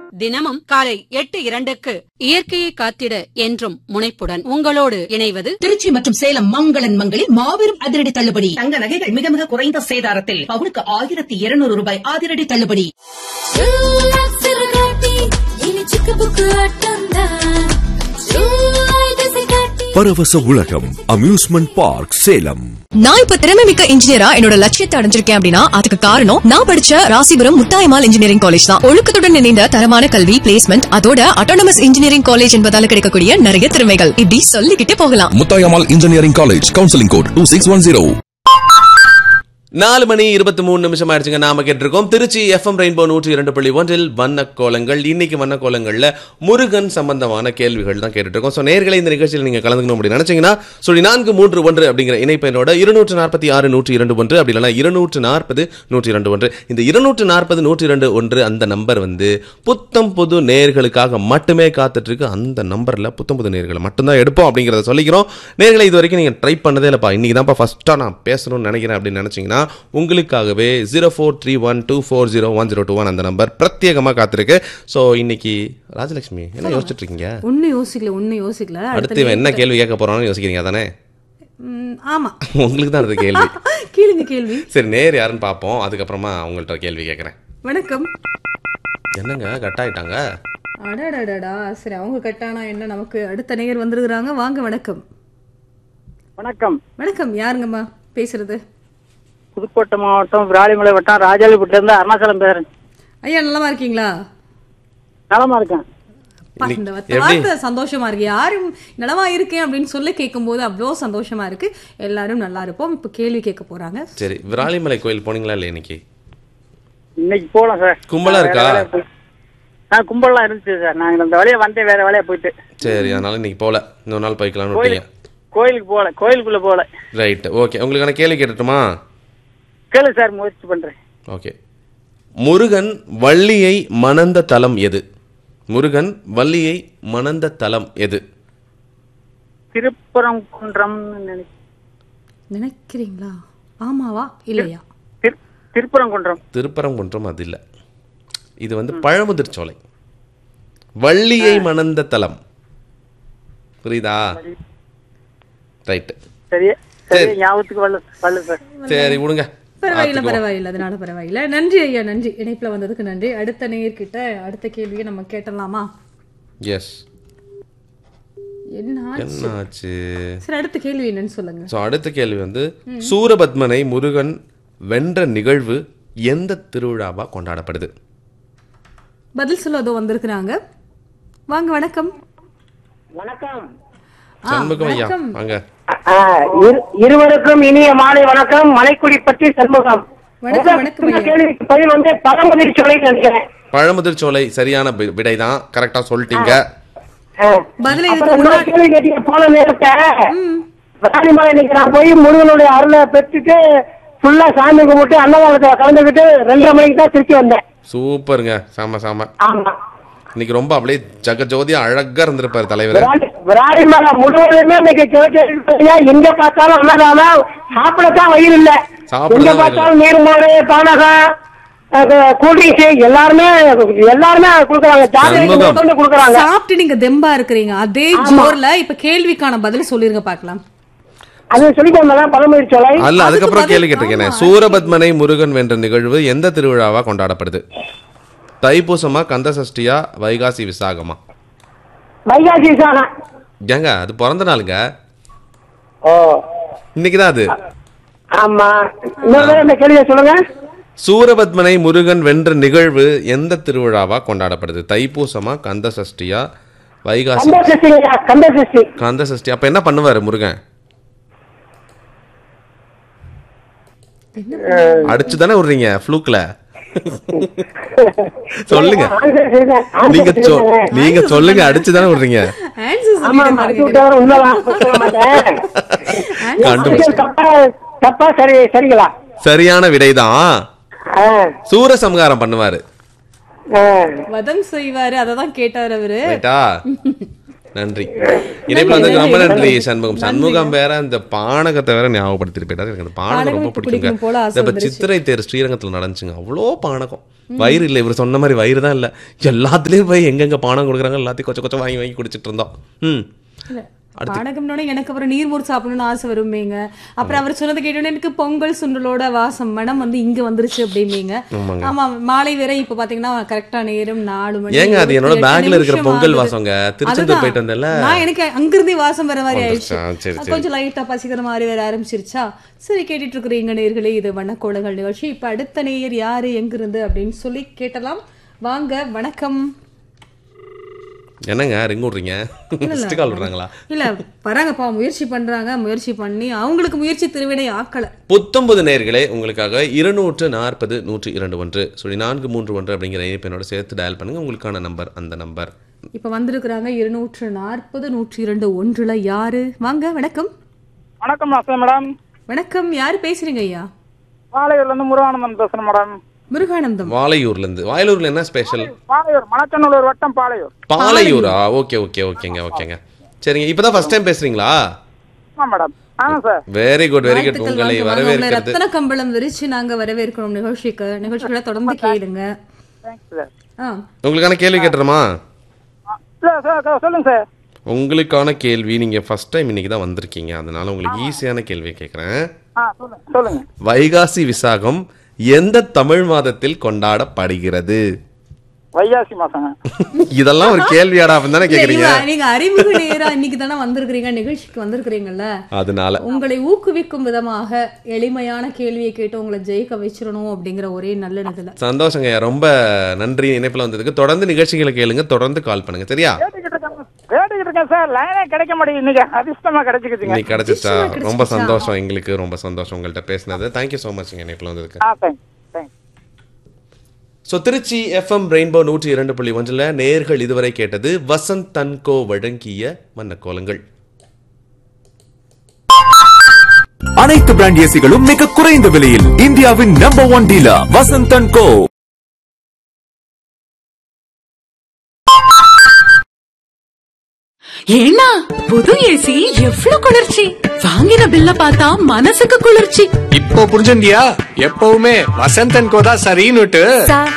தினமும் காலை எட்டு இரண்டுக்கு இயற்கையை காத்திட என்றும் முனைப்புடன் உங்களோடு இணைவது திருச்சி மற்றும் சேலம் மங்களன் மங்களில் மாபெரும் அதிரடி தள்ளுபடி தங்க நகைகள் மிக மிக குறைந்த சேதாரத்தில் பவுனுக்கு ஆயிரத்தி இருநூறு ரூபாய் அதிரடி தள்ளுபடி பரவச உலகம் அம்யூஸ்மெண்ட் பார்க் சேலம் நான் இப்ப திறமை மிக்க இன்ஜினியரா என்னோட லட்சியத்தை அடைஞ்சிருக்கேன் அப்படின்னா அதுக்கு காரணம் நான் படிச்ச ராசிபுரம் முத்தாயமால் இன்ஜினியரிங் காலேஜ் தான் ஒழுக்கத்துடன் இணைந்த தரமான கல்வி பிளேஸ்மெண்ட் அதோட அட்டானமஸ் இன்ஜினியரிங் காலேஜ் என்பதால கிடைக்கக்கூடிய நிறைய திறமைகள் இப்படி சொல்லிக்கிட்டே போகலாம் Muthayammal engineering college counselling code two six one zero நாலு மணி இருபத்தி மூணு நிமிஷம் ஆயிடுச்சுங்க நாம கேட்டிருக்கோம் திருச்சி எஃப்எம் ரெயின்போ நூற்றி இரண்டு புள்ளி ஒன்றில் வண்ண கோலங்கள் இன்னைக்கு வண்ண கோலங்கள்ல முருகன் சம்பந்தமான கேள்விகள் தான் கேட்டுட்டு இருக்கோம் ஸோ நேர்களை இந்த நிகழ்ச்சியில் நீங்க கலந்துக்கணும் அப்படின்னு நினைச்சீங்கன்னா சொல்லி நான்கு மூன்று ஒன்று அப்படிங்கிற இணைப்பெண்ணோட இருநூற்று நாற்பத்தி ஆறு நூற்றி இரண்டு ஒன்று அப்படி இல்லைனா இருநூற்று நாற்பது நூற்றி இரண்டு ஒன்று இந்த இருநூற்று நாற்பது நூற்றி இரண்டு ஒன்று அந்த நம்பர் வந்து புத்தம் புது நேர்களுக்காக மட்டுமே காத்துட்டு இருக்கு அந்த நம்பர்ல புத்தம் புது நேர்களை மட்டும்தான் எடுப்போம் அப்படிங்கிறத சொல்லிக்கிறோம் நேர்களை இது வரைக்கும் நீங்க ட்ரை பண்ணதே இல்லப்பா இன்னைக்கு தான்ப்பா ஃபர்ஸ்டா நான் பேசணும்னு நினைக்கிறேன் அப்படின்னு நினைச்சீங்கன்னா உங்களுக்காகவே zero four three one two four zero one zero two one அந்த நம்பர் பிரத்யேகமாக காத்திருக்கு ஸோ இன்னைக்கு ராஜலட்சுமி என்ன யோசிச்சுட்டு இருக்கீங்க ஒன்னும் யோசிக்கல ஒன்னும் யோசிக்கல அடுத்து இவன் என்ன கேள்வி கேட்க போறான்னு யோசிக்கிறீங்க தானே ம், ஆமா உங்களுக்கு தான் அடுத்த கேள்வி கேளுங்க கேள்வி சரி நேர் யாருன்னு பார்ப்போம் அதுக்கப்புறமா உங்கள்கிட்ட கேள்வி கேட்குறேன் வணக்கம் என்னங்க கட் ஆயிட்டாங்க அடடடடா சரி அவங்க கட்டானா என்ன நமக்கு அடுத்த நேயர் வந்திருக்கிறாங்க வாங்க வணக்கம் வணக்கம் வணக்கம் யாருங்கம்மா பேசுறது புதுக்கோட்டை மாவட்டம் விராலிமலை வட்டம் ராஜாலிபுட்டில இருந்து அருணாச்சலம் பேரன் ஐயா நலமா இருக்கீங்களா நலமா இருக்கேன் அப்பா, இன்னைக்கு இந்த எப்படி? வார்த்தை சந்தோஷமா இருக்கு யாரும் நலமா இருக்கேன் அப்படின்னு சொல்லி கேட்கும்போது அவ்வளோ சந்தோஷமா இருக்கு எல்லாரும் நல்லா இருப்போம் இப்ப கேள்வி கேட்க போறாங்க சரி விராலிமலை கோயில் போனீங்களா இல்லை இன்னைக்கு இன்னைக்கு போலாம் சார் கும்பலா இருக்கா? வேற வேலையா போய்- ஆ கும்பல்லாம் இருந்துச்சு சார் நாங்க இந்த வழியா வந்தேன் வேற வேலையா போயிட்டு சரி அதனால இன்னைக்கு போகல இன்னொரு நாள் போய்க்கலாம்னு கோயில் விட்டீங்க கோயிலுக்கு போகல கோயிலுக்குள்ள போகல ரைட் ஓகே உங்களுக்கான கேள்வி கேட்டுட்டுமா கேளு சார் முயற்சி பண்றேன் ஓகே முருகன் வள்ளியை மணந்த தலம் எது முருகன் வள்ளியை மணந்த தலம் எது திருப்பரங்குன்றம் நினைக்கிறீங்களா ஆமாவா இல்லையா திருப்பரங்குன்றம் திருப்பரங்குன்றம் அது இல்லை இது வந்து பழமுதிர் சோலை வள்ளியை மணந்த தலம் புரியுதா ரைட்டு சரியா சரி ஞாபகத்துக்கு வரல வரல சார் சரி விடுங்க பரவாயில்ல பார்த்துக்குவோம். பரவாயில்ல அதனால பரவாயில்ல நன்றி ஐயா நன்றி இணைப்புல வந்ததுக்கு நன்றி அடுத்த நேயர்கிட்ட அடுத்த கேள்வியை நம்ம கேட்டலாமா எஸ் என்ன ஆச்சு? என்ன ஆச்சு சரி அடுத்த கேள்வி என்னன்னு சொல்லுங்க ஸோ அடுத்த கேள்வி வந்து சூரபத்மனை முருகன் வென்ற நிகழ்வு எந்த திருவிழாவா கொண்டாடப்படுது பதில் சொல்ல அதோ வந்திருக்கிறாங்க வாங்க வணக்கம் வணக்கம் ஆ, சண்முகம் ஐயா வணக்கம். வாங்க இருவருக்கும் இனிய மாலை வணக்கம் மலைக்குடி பற்றி சண்முகம் வணக்கம் வணக்கம் ஐயா கேள்விக்கு பதில் வந்து பழமுதிர் சோலை நினைக்கிறேன் பழமுதிர் சோலை சரியான வி- விடைதான் கரெக்டா சொல்லிட்டீங்க பதில் அப்புறம் இதுக்கு இன்னொரு முன்னாடி கேள்வி கேட்டீங்க போன நேரத்தை ம். ராணிமலை இன்னைக்கு நான் போய் முருகனுடைய அருளை பெற்றுட்டு ஃபுல்லா சாமி கும்பிட்டு அன்னதானத்துல கலந்துக்கிட்டு ரெண்டரை மணிக்கு தான் திருச்சி வந்தேன் சூப்பருங்க சாம சாம ஆமா இன்னைக்கு ரொம்ப அப்படியே ஜெகஜோதியா அழகா இருந்திருப்பாரு தலைவர் விராடி விராடிமலை முழுவதுமே இன்னைக்கு கிழக்கு எங்க பார்த்தாலும் அன்னதானம் சாப்பிடத்தான் வயிறு இல்ல சாப்பிடத்தான் எங்க வயிறு பார்த்தாலும் நீர்மோறு பானகம் கூல்ட்ரிங்க்ஸ் எல்லாருமே எல்லாருமே கொடுக்குறாங்க சண்முகம். ஜாதகம் கொடுக்குறாங்க சாப்பிட்டு நீங்க தெம்பா இருக்கிறீங்க அதே ஜோர்ல இப்ப கேள்விக்கான பதில் சொல்லிருங்க பார்க்கலாம் அது சொல்லிக்கோங்க பழமுதிர் சோலை அல்ல அதுக்கு அதுக்கப்புறம் பதில் கேள்வி கேட்டிருக்கேன் ஆமா. சூரபத்மனை முருகன் வென்ற நிகழ்வு எந்த திருவிழாவா கொண்டாடப்படுது தைப்பூசமா கந்த சஷ்டியா வைகாசி விசாகமா வைகாசி விசாகம் ஏங்க அது பிறந்த நாளுங்க ஓ இன்னைக்கு தான் அது ஆமா இன்னொரு தடவை இந்த கேள்வியை சொல்லுங்க சூரபத்மனை முருகன் வென்ற நிகழ்வு எந்த திருவிழாவா கொண்டாடப்படுது தைப்பூசமா கந்த சஷ்டியா வைகாசி கந்த சஷ்டி கந்த சஷ்டி கந்த சஷ்டி அப்ப என்ன பண்ணுவாரு முருகன் அடிச்சு தானே விடுறீங்க ஃப்ளூக்ல சொல்லுங்க ஆன்சர் செய்யுங்க. ஆன்சர் நீங்க சொ- செய்யுங்க. நீங்க சொல்லுங்க அடிச்சு தானே விடுறீங்க ஆன்சர் ஆமா சொல்லிட்டு ஆமா பாருங்க. அது விட்டவரை உண்மைதான் சொல்ல மாட்டேன் கண்டுபிடிச்சு இது தப்பா தப்பா சரி சரிங்களா சரியான விடைதான் ஆ, சூரசம்ஹாரம் பண்ணுவாரு ஆ. வதம் செய்வாரு அததான் கேட்டார் அவரு ரைட்டா நன்றி இணைப்புல வந்து ரொம்ப நன்றி சண்முகம் சண்முகம் வேற அந்த பானகத்தை வேற ஞாபகப்படுத்திட்டு போயிட்டாரு எனக்கு அந்த பானகம் பானகம் ரொம்ப இப்ப பிடிக்குங்க குடிக்கணும் போல ஆசை இந்த இப்ப வந்துருச்சு. சித்திரை தேர் ஸ்ரீரங்கத்துல நடந்துச்சுங்க அவ்வளோ பானகம் வயிறு இல்லை இவர் சொன்ன மாதிரி வயிறு தான் இல்லை எல்லாத்துலயும் போய் எங்கெங்க பானம் கொடுக்குறாங்க எல்லாத்தையும் கொச்ச கொச்ச வாங்கி வாங்கி குடிச்சிட்டு இருந்தோம் ம் பானகம்னோட எனக்கு அப்புறம் நீர்மோர் சாப்பிடணும்னு ஆசை வருமேங்க அப்புறம் அவர் சொன்னதை கேட்டோன்னே எனக்கு பொங்கல் சுண்டலோட வாசம் மனம் வந்து இங்க வந்துருச்சு அப்படிம்பீங்க ஆமாங்க. ஆமா மாலை வேற இப்ப பாத்தீங்கன்னா கரெக்டா நேரம் நாலு மணி ஏங்க அது என்னோட இருபத்தி எட்டு பேக்ல இருக்கிற நிமிஷம் பொங்கல் ஆகுது. வாசங்க திருச்செந்தூர் அதுதான். போயிட்டு வந்தேன்ல நான் எனக்கு அங்கிருந்தே வாசம் வர மாதிரி வந்துருச்சா? ஆயிடுச்சு சரி, சரி. கொஞ்சம் லைட்டா பசிக்கிற மாதிரி வேற ஆரம்பிச்சிருச்சா சரி கேட்டுட்டு இருக்கிறீங்க நேர்களே இது வண்ணக்கோளங்கள் நிகழ்ச்சி இப்ப அடுத்த நேயர் யாரு எங்கிருந்து அப்படின்னு சொல்லி கேட்டலாம் வாங்க வணக்கம் என்னங்க ரிங் விடுறீங்க மிஸ்டு கால் விடுறாங்களா இல்ல வராங்கப்பா முயற்சி பண்றாங்க முயற்சி பண்ணி அவங்களுக்கு முயற்சி திருவினை ஆக்கல புத்தொன்பது நேர்களே உங்களுக்காக இருநூற்று நாற்பது நூற்றி இரண்டு ஒன்று சொல்லி நான்கு மூன்று ஒன்று அப்படிங்கிற இணைப்பினோட சேர்த்து டயல் பண்ணுங்க உங்களுக்கான நம்பர் அந்த நம்பர் இப்ப வந்திருக்கிறாங்க இருநூற்று நாற்பது நூற்றி இரண்டு ஒன்றுல யாரு வாங்க வணக்கம் வணக்கம் மாஸ்டர் மேடம் வணக்கம் யாரு பேசுறீங்க ஐயா வாழையூர்ல இருந்து முருகானந்தன் பேசுறேன் மேடம் முருகானந்தம் வாலையூர்ல இருந்து வாயலூர்ல என்ன ஸ்பெஷல் பாளையூர் மணச்சநல்லூர் வட்டம் பாளையூர் பாலையூரா ஓகே ஓகே ஓகேங்க ஓகேங்க சரிங்க இப்பதான் ஃபர்ஸ்ட் டைம் பேசுறீங்களா ஆமா மேடம் ஆமா sir very good very good வாழ்த்துக்கள் உங்களை வாங்க, வாங்க. உங்களை வரவேற்கிறது ரத்தன கம்பளம் விரிச்சு நாங்க வரவேற்கிறோம் நிகழ்ச்சிக்கு நிகழ்ச்சிகளை தொடர்ந்து கேளுங்க தேங்க்ஸ் சார் ஆ உங்களுக்கான கேள்வி கேட்டுருமா சார் சார் சொல்லுங்க சார் உங்களுக்கான கேள்வி நீங்க ஃபர்ஸ்ட் டைம் இன்னைக்கு தான் வந்திருக்கீங்க அதனால உங்களுக்கு ஈஸியான கேள்வி கேட்குறேன் ஆ சொல்லுங்க சொல்லுங்க வைகாசி விசாகம் எந்த தமிழ் மாதத்தில் கொண்டாடப்படுகிறது வைகாசி மாசங்க இதெல்லாம் ஒரு கேள்வியாடா அப்படின்னு தானே இல்ல, கேக்குறீங்க நீங்க- நீங்க அறிமுக நேரா இன்னைக்கு தானே வந்திருக்கிறீங்க நிகழ்ச்சிக்கு வந்திருக்கிறீங்கல்ல அதனால உங்களை ஊக்குவிக்கும் விதமாக எளிமையான கேள்வியை கேட்டு உங்களை ஜெயிக்க வச்சிடணும் அப்படிங்கிற ஒரே நல்ல எண்ணத்துல சந்தோஷங்க ரொம்ப நன்றி இணைப்புல வந்ததுக்கு தொடர்ந்து நிகழ்ச்சிகளை கேளுங்க தொடர்ந்து கால் பண்ணுங்க சரியா கேட்டுக்கிட்டு இருக்கேன் கேட்டுக்கிட்டு இருக்கேன் சார் லைனே கிடைக்க மாட்டேங்குது இன்னைக்கு அதிர்ஷ்டமா கிடைச்சிக்கிச்சுங்க இன்னைக்கு கிடைச்சிச்சா நிச்சயமா ரொம்ப கிடைச்சிச்சா? சந்தோஷம் எங்களுக்கு ரொம்ப சந்தோஷம் உங்கள்கிட்ட பேசினது தேங்க்யூ ஸோ மச் இணைப்புல வந்ததுக்கு ஆ thanks thanks so Trichy FM rainbow நூற்றி இரண்டு புள்ளி ஒன்றில் நேர்கள் இதுவரை கேட்டது வசந்த் தன்கோ வழங்கிய மன்னக்கோலங்கள் அனைத்து பிராண்ட் ஏசிகளும் மிக குறைந்த விலையில் இந்தியாவின் number one dealer Vasanthan co ஏன்னா புது ஏசி எவ்ளோ குளிர்ச்சி வாங்கின பில்ல பார்த்தா மனசுக்கு குளிர்ச்சி இப்போ புரிஞ்சுண்டியா எப்பவுமே வசந்தன் கோதா சரின்னுட்டு